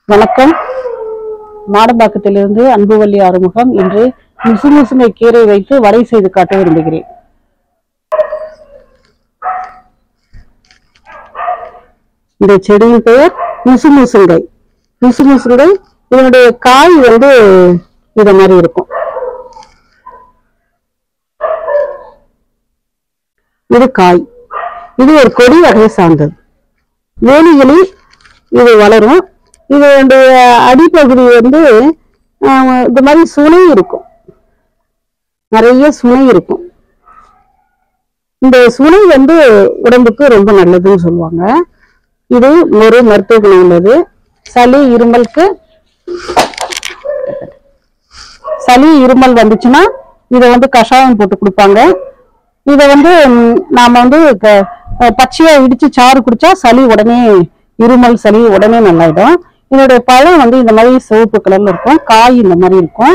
வணக்கம் மாடம்பாக்கத்திலிருந்து அன்புவல்லி ஆறுமுகம் இன்று முசு முசுங்கை கீரை வைத்து வடை செய்து காட்ட விரும்புகிறேன் இந்த செடியின் பெயர் முசு முசுங்கை முசு முசுங்கை இதனுடைய காய் வந்து இத மாதிரி இருக்கும் இது காய் இது ஒரு கொடி வகையை சார்ந்தது வேலிகளில் இது வளரும் இதனுடைய அடிப்பகுதி வந்து ஆஹ், இந்த மாதிரி சுனை இருக்கும் நிறைய சுனை இருக்கும் இந்த சுனை வந்து உடம்புக்கு ரொம்ப நல்லதுன்னு சொல்லுவாங்க இது ஒரு மருத்துவ குணம் உள்ளது சளி இருமலுக்கு சளி இருமல் வந்துச்சுன்னா இதை வந்து கஷாயம் போட்டு கொடுப்பாங்க இதை வந்து ம், நாம வந்து க- அஹ் பச்சையா இடிச்சு சாறு குடிச்சா சளி உடனே இருமல் சளி உடனே நல்லாயிடும் இதோடைய பழம் வந்து இந்த மாதிரி சிவப்பு கலர்ல இருக்கும் காய் இந்த மாதிரி இருக்கும்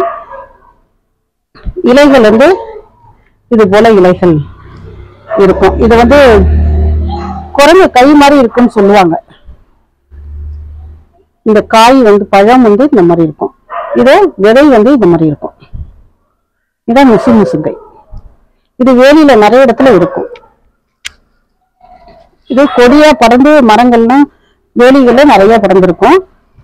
இலைகள் வந்து இது போல இலைகள் இருக்கும் இது வந்து குரங்கு கை மாதிரி இருக்குன்னு சொல்லுவாங்க இந்த காய் வந்து பழம் வந்து இந்த மாதிரி இருக்கும் இது விதை வந்து இந்த மாதிரி இருக்கும் இதான் முசு முசுங்கை இது வேலியில நிறைய இடத்துல இருக்கும் இது கொடியா படர்ந்து மரங்கள்லாம் வேலிகள்ல நிறைய படர்ந்திருக்கும்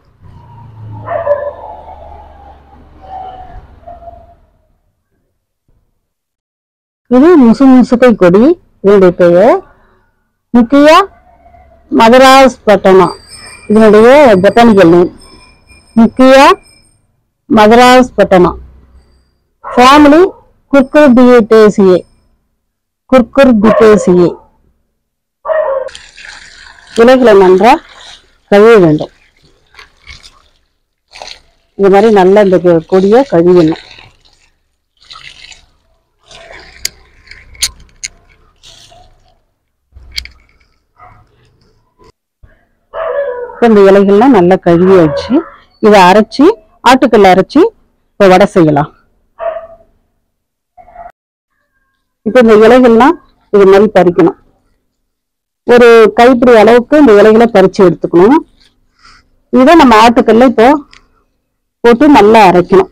இது முசு முசுக்கை கொடி இதனுடைய பெயர் முக்கிய மதராஸ் பட்டனா இதனுடைய பொட்டானிக்கல் நேம் முக்கிய மதராஸ் பட்டனா ஃபேமிலி குர்குர்பியேட்டேசியே குர்குர்பிட்டேசியே இலைகளை நன்றாக கழுவ வேண்டும் இந்த மாதிரி நல்ல இந்த கொ- கொடியை கழுவிடணும் இப்ப இந்த இலைகள்லாம் நல்லா கழுவி வச்சு இதை அரைச்சி ஆட்டுக்கல்ல அரைச்சி இப்போ வடை செய்யலாம் இப்போ இந்த இலைகள்லாம் இது மாதிரி பறிக்கணும் ஒரு கைப்பிடி அளவுக்கு இந்த இலைகளை பறிச்சு எடுத்துக்கணும் இதை நம்ம ஆட்டுக்கல்ல இப்போ போட்டு நல்லா அரைக்கணும்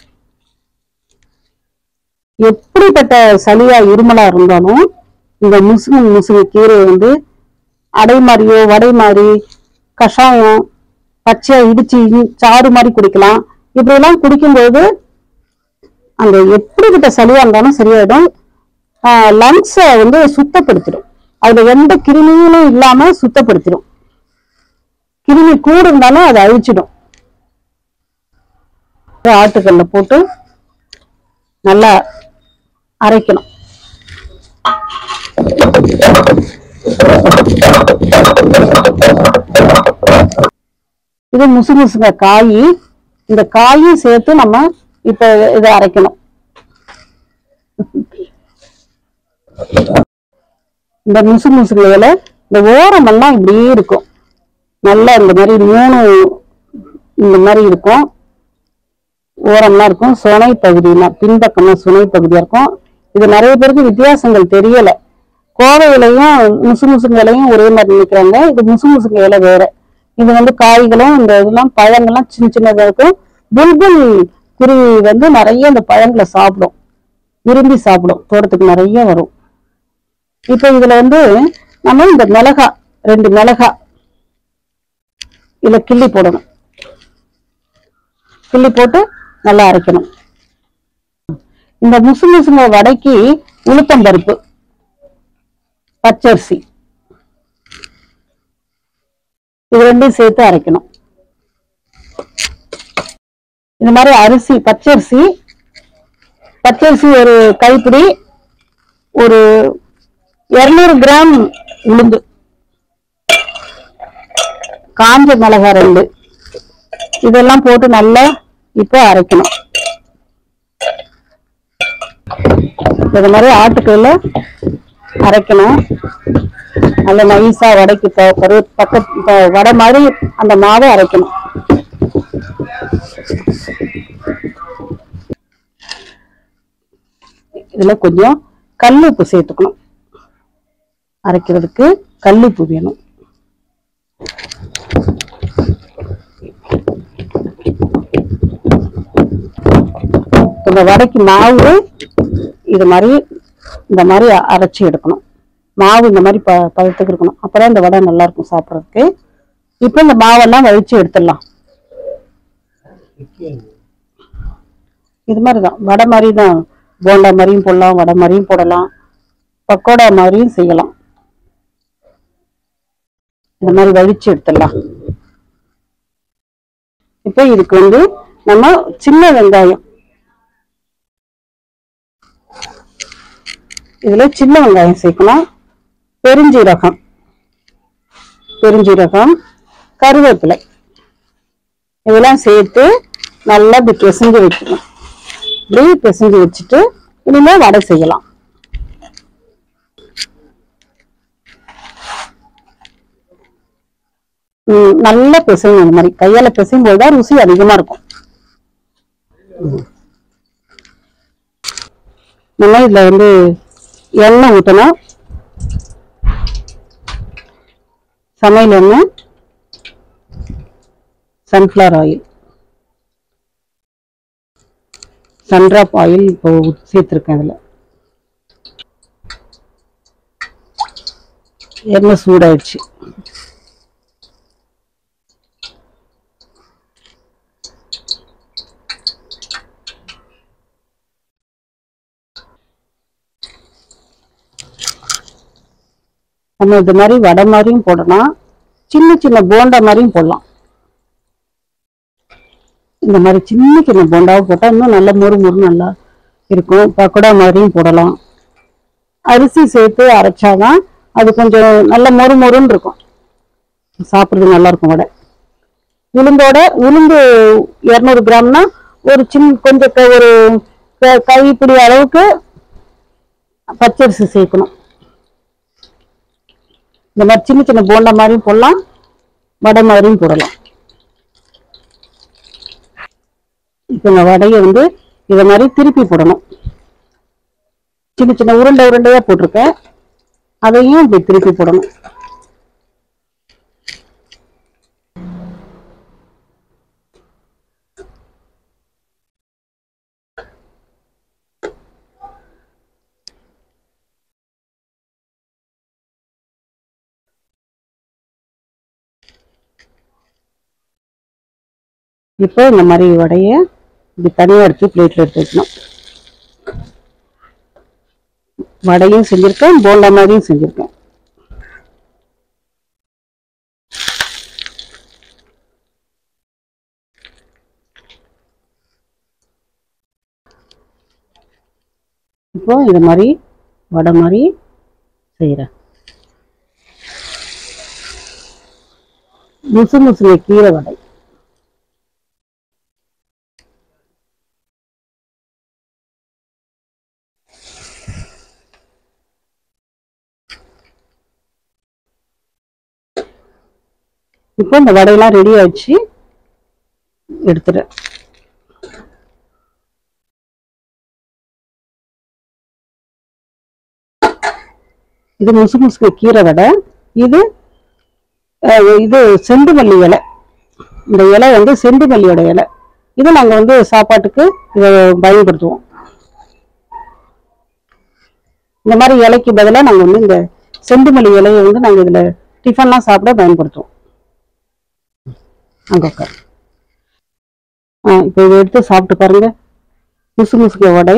எப்படிப்பட்ட சளியா இருமலா இருந்தாலும் இந்த முசுங்கு முசுங்கு கீரை வந்து அடை மாதிரியோ வடை மாதிரி கஷாயம் பச்சையா இடிச்சு இ- சாறு மாதிரி குடிக்கலாம் இப்படி எல்லாம் குடிக்கும்போது அந்த எப்படிப்பட்ட சளியா இருந்தாலும் சரியாயிடும் லங்ஸை வந்து சுத்தப்படுத்திடும் அதுல எந்த கிருமியும் இல்லாம சுத்தப்படுத்திடும் கிருமி கூட இருந்தாலும் அதை அழிச்சிடும் ஆட்டுக்கல்ல போட்டு நல்லா அரைக்கணும் இது முசு முசுங்க காய் இந்த காயும் சேர்த்து நம்ம இப்ப இதை அரைக்கணும் இந்த முசு முசுகையில இந்த ஓரமெல்லாம் இப்படியே இருக்கும் நல்லா இந்த மாதிரி மூணு இந்த மாதிரி இருக்கும் ஓரம்லாம் இருக்கும் சுனை பகுதியெல்லாம் பின்பக்கமா சுனை பகுதியா இருக்கும் இது நிறைய பேருக்கு வித்தியாசங்கள் தெரியல கோவை இலையும் முசு முசுங்க இலையும் ஒரே மாதிரி நினைக்கிறாங்க இது முசு முசுங்க இலை வேற இது வந்து காய்களும் இந்த இதெல்லாம் பழங்கள்லாம் சின்ன சின்னதா இருக்கும் புல்புல் குருவி வந்து நிறைய இந்த பழங்களை சாப்பிடும் விரும்பி சாப்பிடும் தோட்டத்துக்கு நிறைய வரும் இப்போ இதுல வந்து நம்ம இந்த மிளகா ரெண்டு மிளகா இதுல கிள்ளி போடணும் கிள்ளி போட்டு நல்லா அரைக்கணும் இந்த முசு முசுங்க வடைக்கு உளுத்தம் பருப்பு பச்சரிசி இது ரெண்டையும் சேர்த்து அரைக்கணும் இந்த மாதிரி அரிசி பச்சரிசி பச்சரிசி ஒரு கைப்பிடி ஒரு இருநூறு கிராம் உளுந்து காஞ்ச மிளகாய் ரெண்டு இதெல்லாம் போட்டு நல்லா இப்போ அரைக்கணும் இது மாதிரி ஆட்டுக்கல்ல அரைக்கணும் நல்ல நைஸா வடைக்கு ப- ஒரு பக்க ப- வடை மாதிரி அந்த மாவை அரைக்கணும் இதுல கொஞ்சம் கல்லுப்பு சேர்த்துக்கணும் அரைக்கிறதுக்கு கல்லுப்பு வேணும் இந்த வடைக்கு மாவு இது மாதிரி இந்த மாதிரி அ- அரைச்சி எடுக்கணும் மாவு இந்த மாதிரி ப பதத்துக்கு இருக்கணும் அப்பதான் இந்த வடை நல்லா இருக்கும் சாப்பிட்றதுக்கு இப்போ இந்த மாவெல்லாம் வழிச்சு எடுத்துடலாம் இது மாதிரி தான் வடை மாதிரி தான் போண்டா மாதிரியும் போடலாம் வடை மாதிரியும் போடலாம் பக்கோடா மாதிரியும் செய்யலாம் இந்த மாதிரி வழிச்சு எடுத்துடலாம் இப்போ இதுக்கு வந்து நம்ம சின்ன வெங்காயம் இதுல சின்ன வெங்காயம் சேர்க்கணும் பெருஞ்சீரகம் பெருஞ்சீரகம் கருவேப்பிலை இதெல்லாம் சேர்த்து நல்லா இப்படி பிசைஞ்சு வைக்கணும் இப்படி பிசைஞ்சு வச்சுட்டு இனிமே வடை செய்யலாம் ம், நல்லா பிசையணும் இந்த மாதிரி கையால பிசையும் போது தான் ருசி அதிகமா இருக்கும் நம்ம இதுல வந்து எண்ணெய் ஊற்றணும் சமையல் எண்ணெய் சன்ஃப்ளவர் ஆயில் சன்ட்ராப் ஆயில் இப்போ சேர்த்துருக்கேன் அதில் எண்ணெய் சூடாயிடுச்சு நம்ம இது மாதிரி வடை மாதிரியும் போடலாம் சின்ன சின்ன போண்டா மாதிரியும் போடலாம் இந்த மாதிரி சின்ன சின்ன போண்டாவும் போட்டால் இன்னும் நல்லா மொறு மொறு நல்லா இருக்கும் பக்கோடா மாதிரியும் போடலாம் அரிசி சேர்த்து அரைச்சாதான் அது கொஞ்சம் நல்ல மொறு மொறுன்னு இருக்கும் சாப்பிட்றது நல்லா இருக்கும் வடை உளுந்தோட உளுந்து இரநூறு கிராம்னா ஒரு சின்ன கொஞ்சம் க- ஒரு க- கைப்பிடி அளவுக்கு பச்சரிசி சேர்க்கணும் இந்த மாதிரி சின்ன சின்ன போண்டா மாதிரியும் போடலாம் வடை மாதிரியும் போடலாம் இப்போ இந்த வடையை வந்து இதை மாதிரி திருப்பி போடணும் சின்ன சின்ன உருண்டை உருண்டையா போட்டிருக்கேன் அதையும் இப்படி திருப்பி போடணும் இப்போ இந்த மாதிரி வடையை இப்படி தனியாக எடுத்து பிளேட்டில் எடுத்து வைக்கணும் வடையும் செஞ்சுருக்கேன் போண்டா மாதிரியும் செஞ்சுருக்கேன் இப்போ இது மாதிரி வடை மாதிரி செய்கிறேன் முசு முசுங்க கீரை வடை இப்போ இந்த வடையெல்லாம் ரெடி ஆயிடுச்சு எடுத்துடு இது முசு முசுக்கு கீரை வடை இது அஹ், இது செண்டுமல்லி இலை இந்த இலை வந்து செண்டுமல்லியோட இலை இது நாங்கள் வந்து சாப்பாட்டுக்கு இதை பயன்படுத்துவோம் இந்த மாதிரி இலைக்கு பதிலாக நாங்கள் வந்து இந்த செண்டுமல்லி இலையை வந்து நாங்கள் இதில் டிஃபன்லாம் சாப்பிட பயன்படுத்துவோம் அங்கே உட்கார் ஆ இப்போ இதை எடுத்து சாப்பிட்டு பாருங்க முசு முசுக்க வடை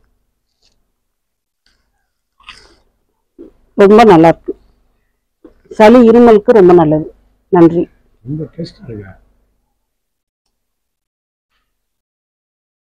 ரொம்ப நல்லா இருக்கு சளி இருமலுக்கு ரொம்ப நல்லது நன்றி ரொம்ப டேஸ்டாக இருக்கு